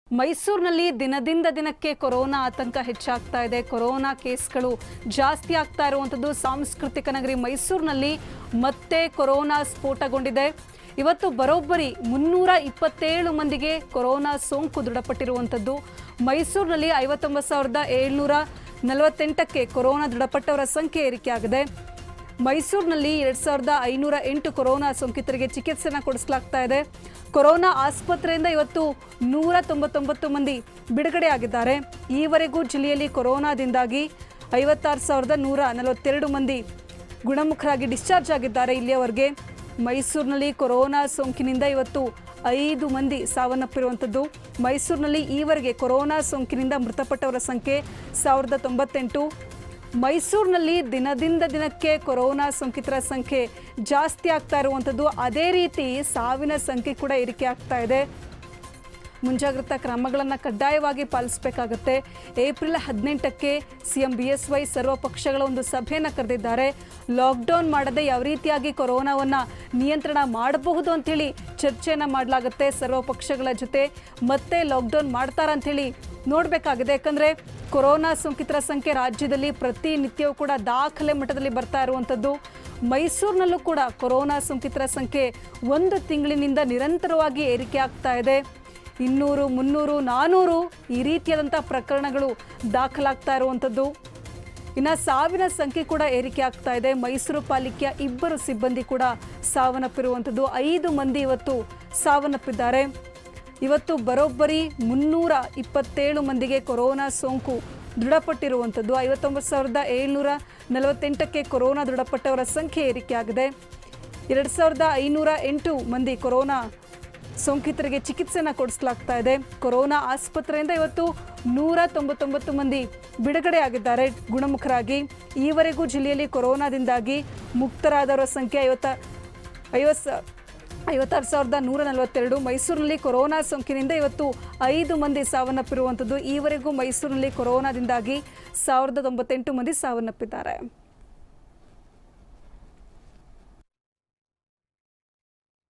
ಮೈಸೂರಿನಲ್ಲಿ ದಿನದಿಂದ ದಿನಕ್ಕೆ ಕೊರೋನಾ ಆತಂಕ ಹೆಚ್ಚಾಗ್ತಾ ಇದೆ ಕೊರೋನಾ ಕೇಸ್ಗಳು ಜಾಸ್ತಿ ಆಗ್ತಾ ಇರುವಂಥದ್ದು ಸಾಂಸ್ಕೃತಿಕ ನಗರಿ ಮೈಸೂರಿನಲ್ಲಿ ಮತ್ತೆ ಕೊರೋನಾ ಸ್ಫೋಟಗೊಂಡಿದೆ ಇವತ್ತು ಬರೋಬ್ಬರಿ ಮುನ್ನೂರ ಇಪ್ಪತ್ತೇಳು ಮಂದಿಗೆ ಕೊರೋನಾ ಸೋಂಕು ದೃಢಪಟ್ಟಿರುವಂಥದ್ದು ಮೈಸೂರಿನಲ್ಲಿ ಐವತ್ತೊಂಬತ್ತು ಸಾವಿರದ ಏಳ್ನೂರ ನಲವತ್ತೆಂಟಕ್ಕೆ ಕೊರೋನಾ ದೃಢಪಟ್ಟವರ ಸಂಖ್ಯೆ ಏರಿಕೆಯಾಗಿದೆ ಮೈಸೂರಿನಲ್ಲಿ ಎರಡ್ ಸಾವಿರದ ಐನೂರ ಎಂಟು ಕೊರೋನಾ ಸೋಂಕಿತರಿಗೆ ಚಿಕಿತ್ಸೆನ ಕೊಡಿಸಲಾಗ್ತಾ ಇದೆ ಕೊರೋನಾ ಆಸ್ಪತ್ರೆಯಿಂದ ಇವತ್ತು ನೂರ ತೊಂಬತ್ತೊಂಬತ್ತು ಮಂದಿ ಬಿಡುಗಡೆ ಆಗಿದ್ದಾರೆ ಈವರೆಗೂ ಜಿಲ್ಲೆಯಲ್ಲಿ ಕೊರೋನಾದಿಂದಾಗಿ ಐವತ್ತಾರು ಸಾವಿರದ ನೂರ ನಲವತ್ತೆರಡು ಮಂದಿ ಗುಣಮುಖರಾಗಿ ಡಿಸ್ಚಾರ್ಜ್ ಆಗಿದ್ದಾರೆ ಇಲ್ಲಿಯವರೆಗೆ ಮೈಸೂರಿನಲ್ಲಿ ಕೊರೋನಾ ಸೋಂಕಿನಿಂದ ಇವತ್ತು ಐದು ಮಂದಿ ಸಾವನ್ನಪ್ಪಿರುವಂಥದ್ದು ಮೈಸೂರಿನಲ್ಲಿ ಈವರೆಗೆ ಕೊರೋನಾ ಸೋಂಕಿನಿಂದ ಮೃತಪಟ್ಟವರ ಸಂಖ್ಯೆ ಸಾವಿರದ ತೊಂಬತ್ತೆಂಟು ಮೈಸೂರಿನಲ್ಲಿ ದಿನದಿಂದ ದಿನಕ್ಕೆ ಕೊರೋನಾ ಸೋಂಕಿತರ ಸಂಖ್ಯೆ ಜಾಸ್ತಿ ಆಗ್ತಾ ಇರುವಂಥದ್ದು ಅದೇ ರೀತಿ ಸಾವಿನ ಸಂಖ್ಯೆ ಕೂಡ ಏರಿಕೆ ಆಗ್ತಾ ಇದೆ ಮುಂಜಾಗ್ರತಾ ಕ್ರಮಗಳನ್ನು ಕಡ್ಡಾಯವಾಗಿ ಪಾಲಿಸಬೇಕಾಗುತ್ತೆ ಏಪ್ರಿಲ್ ಹದಿನೆಂಟಕ್ಕೆ ಸಿಎಂ ಬಿ ಎಸ್ ವೈ ಸರ್ವ ಪಕ್ಷಗಳ ಒಂದು ಸಭೆಯನ್ನು ಕರೆದಿದ್ದಾರೆ ಲಾಕ್ಡೌನ್ ಮಾಡದೆ ಯಾವ ರೀತಿಯಾಗಿ ಕೊರೋನಾವನ್ನು ನಿಯಂತ್ರಣ ಮಾಡಬಹುದು ಅಂಥೇಳಿ ಚರ್ಚೆಯನ್ನು ಮಾಡಲಾಗುತ್ತೆ ಸರ್ವ ಪಕ್ಷಗಳ ಜೊತೆ ಮತ್ತೆ ಲಾಕ್ಡೌನ್ ಮಾಡ್ತಾರಾ ಅಂಥೇಳಿ ನೋಡಬೇಕಾಗಿದೆ ಯಾಕಂದರೆ ಕೊರೋನಾ ಸೋಂಕಿತರ ಸಂಖ್ಯೆ ರಾಜ್ಯದಲ್ಲಿ ಪ್ರತಿನಿತ್ಯವೂ ಕೂಡ ದಾಖಲೆ ಮಟ್ಟದಲ್ಲಿ ಬರ್ತಾ ಇರುವಂಥದ್ದು ಮೈಸೂರಿನಲ್ಲೂ ಕೂಡ ಕೊರೋನಾ ಸೋಂಕಿತರ ಸಂಖ್ಯೆ ಒಂದು ತಿಂಗಳಿನಿಂದ ನಿರಂತರವಾಗಿ ಏರಿಕೆ ಆಗ್ತಾ ಇದೆ ಇನ್ನೂರು ಮುನ್ನೂರು ನಾನ್ನೂರು ಈ ರೀತಿಯಾದಂಥ ಪ್ರಕರಣಗಳು ದಾಖಲಾಗ್ತಾ ಇರುವಂಥದ್ದು ಇನ್ನು ಸಾವಿನ ಸಂಖ್ಯೆ ಕೂಡ ಏರಿಕೆ ಆಗ್ತಾ ಇದೆ ಮೈಸೂರು ಪಾಲಿಕೆಯ ಇಬ್ಬರು ಸಿಬ್ಬಂದಿ ಕೂಡ ಸಾವನ್ನಪ್ಪಿರುವಂಥದ್ದು ಐದು ಮಂದಿ ಇವತ್ತು ಸಾವನ್ನಪ್ಪಿದ್ದಾರೆ ಇವತ್ತು ಬರೋಬ್ಬರಿ ಮುನ್ನೂರ ಇಪ್ಪತ್ತೇಳು ಮಂದಿಗೆ ಕೊರೋನಾ ಸೋಂಕು ದೃಢಪಟ್ಟಿರುವಂಥದ್ದು ಐವತ್ತೊಂಬತ್ತು ಸಾವಿರದ ಏಳ್ನೂರ ನಲವತ್ತೆಂಟಕ್ಕೆ ಕೊರೋನಾ ದೃಢಪಟ್ಟವರ ಸಂಖ್ಯೆ ಏರಿಕೆಯಾಗಿದೆ ಎರಡು ಸಾವಿರದ ಐನೂರ ಎಂಟು ಮಂದಿ ಕೊರೋನಾ ಸೋಂಕಿತರಿಗೆ ಚಿಕಿತ್ಸೆನ ಕೊಡಿಸಲಾಗ್ತಾ ಇದೆ ಕೊರೋನಾ ಆಸ್ಪತ್ರೆಯಿಂದ ಇವತ್ತು ನೂರ ತೊಂಬತ್ತೊಂಬತ್ತು ಮಂದಿ ಬಿಡುಗಡೆ ಆಗಿದ್ದಾರೆ ಗುಣಮುಖರಾಗಿ ಈವರೆಗೂ ಜಿಲ್ಲೆಯಲ್ಲಿ ಕೊರೋನಾದಿಂದಾಗಿ ಮುಕ್ತರಾದವರ ಸಂಖ್ಯೆ ಐವತ್ತ ಐವತ್ತು ಐವತ್ತಾರು ಸಾವಿರದ ನೂರ ನಲವತ್ತೆರಡು ಮೈಸೂರಿನಲ್ಲಿ ಕೊರೋನಾ ಸೋಂಕಿನಿಂದ ಇವತ್ತು ಐದು ಮಂದಿ ಸಾವನ್ನಪ್ಪಿರುವಂಥದ್ದು ಈವರೆಗೂ ಮೈಸೂರಿನಲ್ಲಿ ಕೊರೋನಾದಿಂದಾಗಿ ಸಾವಿರದ ತೊಂಬತ್ತೆಂಟು ಮಂದಿ ಸಾವನ್ನಪ್ಪಿದ್ದಾರೆ